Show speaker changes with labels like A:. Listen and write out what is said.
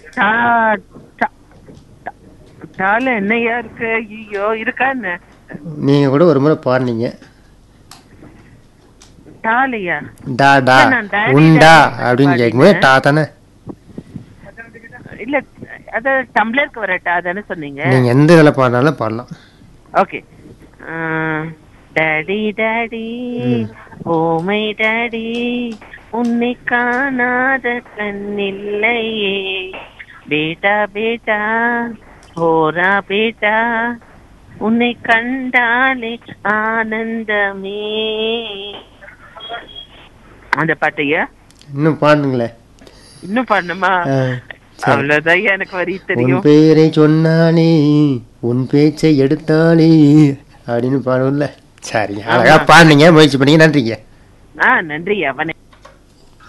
A: டா டா- டா- டால என்னையா இருக்கு ஐயோ இருக்கா என்ன
B: நீங்கள் கூட ஒரு முறை பாடுனீங்க
A: டாலையா
B: டா டா
A: இல்ல, நான் daddy,
B: உண்டா
A: daddy
B: அப்படின்னு
A: பாடினேன்.
B: கேட்கும்போது டா தானே
A: இல்ல அத டம்ளருக்கு வர டா தானே சொன்னீங்க
B: நீங்கள் எந்த இதில் பாடினாலும் பாடலாம்
A: okay daddy daddy oh my daddy உன்னை காணாத கண்ணில்லையே பேட்டா பேட்டா போரா பேட்டா உன்னை கண்டாலே ஆனந்தமே அந்த பாட்டையா
B: இன்னும் பாடுங்களே
A: இன்னும் பாடணுமா
B: ஆ, சரி.
A: அவ்வளவுதான் எனக்கு வரி
B: உன்
A: தெரியும்
B: பேரை சொன்னானே உன் பேச்சை எடுத்தானே அப்படின்னு பாடும்ல சரி அழகா பாடுனீங்க முயற்சி பண்ணீங்க நன்றிங்க
A: ஆ நன்றி அவனை